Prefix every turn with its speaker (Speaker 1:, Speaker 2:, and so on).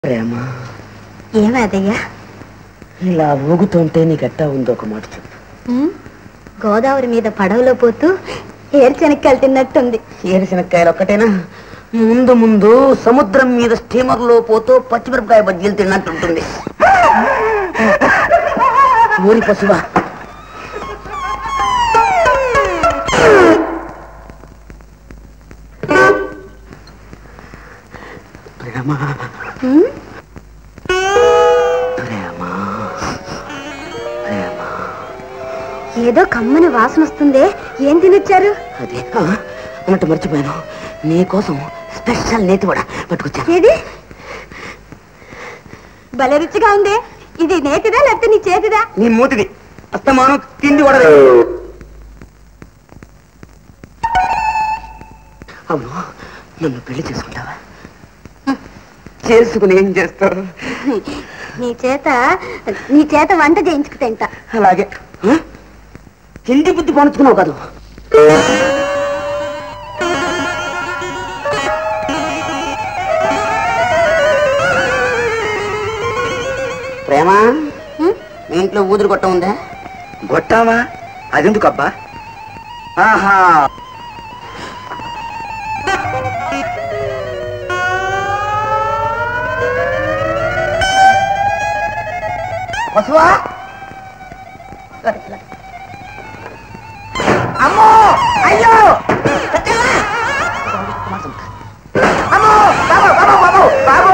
Speaker 1: ప్రేమ
Speaker 2: ఏమదయ్యా
Speaker 1: ఇలా ఊగుతుంటే నీకెట్టా ఉందో ఒక మాట చెప్పు
Speaker 2: గోదావరి మీద పడవలో పోతూ ఏర్చెనక్కాయలు తిన్నట్టుంది
Speaker 1: ఏరుశనక్కాయలు ఒక్కటేనా ముందు ముందు సముద్రం మీద స్టీమర్లో పోతూ పచ్చిమిరపకాయ బజ్జీలు తిన్నట్టుంటుంది ఊరి పశువా ప్రేమ
Speaker 2: ఉమ్,
Speaker 1: ప్రేమ ప్రేమ
Speaker 2: ఏదో కమ్మని వాసన వస్తుందే ఏం తినొచ్చారు
Speaker 1: అదే ఆ, అన్నట్టు మర్చిపోయాను నీకోసం స్పెషల్ నేతి కూడా పట్టుకొచ్చాను
Speaker 2: ఏది భలే రుచిగా ఉందే ఇది నేతిదా లేకపోతే నీ చేతిదా
Speaker 1: నీ మూతిది అస్తమానం తిండి కూడా అవును నన్ను పెళ్లి చేసుకుంటావా చేసుకుని ఏం చేస్తావు
Speaker 2: నీ చేత నీ చేత వంట చేయించుకు తింటా
Speaker 1: అలాగే ఆ? తిండి బుద్ధి పనుచుకున్నావు కాదు ప్రేమ
Speaker 2: ఉమ్,
Speaker 1: మీ ఇంట్లో ఊదురు గొట్ట ఉందా
Speaker 3: గొట్టావా అదెందుకు అబ్బా ఆహా
Speaker 1: పశువా అమ్మో అయ్యో అమ్మో బాబు బాబు బాబు బాబు